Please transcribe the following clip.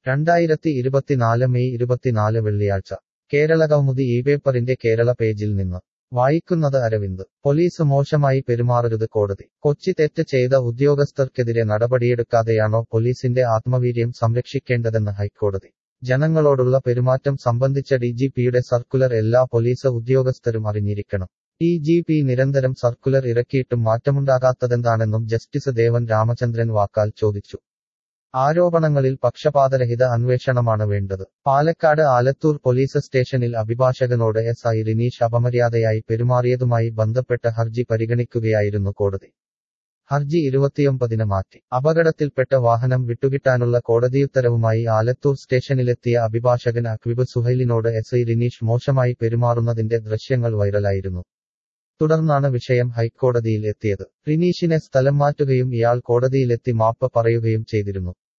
രണ്ടായിരത്തി ഇരുപത്തിനാല് മെയ് ഇരുപത്തിനാല് വെള്ളിയാഴ്ച കേരള കൗമുദി ഈ പേപ്പറിന്റെ കേരള പേജിൽ നിന്ന് വായിക്കുന്നത് അരവിന്ദ് പോലീസ് മോശമായി പെരുമാറരുത് കോടതി കൊച്ചി തെറ്റ് ചെയ്ത ഉദ്യോഗസ്ഥർക്കെതിരെ നടപടിയെടുക്കാതെയാണോ പോലീസിന്റെ ആത്മവീര്യം സംരക്ഷിക്കേണ്ടതെന്ന് ഹൈക്കോടതി ജനങ്ങളോടുള്ള പെരുമാറ്റം സംബന്ധിച്ച ഡിജിപിയുടെ സർക്കുലർ എല്ലാ പോലീസ് ഉദ്യോഗസ്ഥരും അറിഞ്ഞിരിക്കണം ഡിജിപി നിരന്തരം സർക്കുലർ ഇറക്കിയിട്ടും മാറ്റമുണ്ടാകാത്തതെന്താണെന്നും ജസ്റ്റിസ് ദേവൻ രാമചന്ദ്രൻ വാക്കാൽ ചോദിച്ചു ആരോപണങ്ങളിൽ പക്ഷപാതരഹിത അന്വേഷണമാണ് വേണ്ടത് പാലക്കാട് ആലത്തൂർ പോലീസ് സ്റ്റേഷനിൽ അഭിഭാഷകനോട് എസ് ഐ റിനീഷ് അപമര്യാദയായി പെരുമാറിയതുമായി ബന്ധപ്പെട്ട ഹർജി പരിഗണിക്കുകയായിരുന്നു കോടതി ഹർജി ഇരുപത്തിയൊമ്പതിന് മാറ്റി അപകടത്തിൽപ്പെട്ട വാഹനം വിട്ടുകിട്ടാനുള്ള കോടതിയുത്തരവുമായി ആലത്തൂർ സ്റ്റേഷനിലെത്തിയ അഭിഭാഷകൻ അക്വിബ് സുഹൈലിനോട് എസ് ഐ റിനീഷ് മോശമായി പെരുമാറുന്നതിന്റെ ദൃശ്യങ്ങൾ വൈറലായിരുന്നു തുടർന്നാണ് വിഷയം ഹൈക്കോടതിയിൽ എത്തിയത് റിനീഷിനെ സ്ഥലം മാറ്റുകയും ഇയാൾ കോടതിയിലെത്തി മാപ്പ് പറയുകയും ചെയ്തിരുന്നു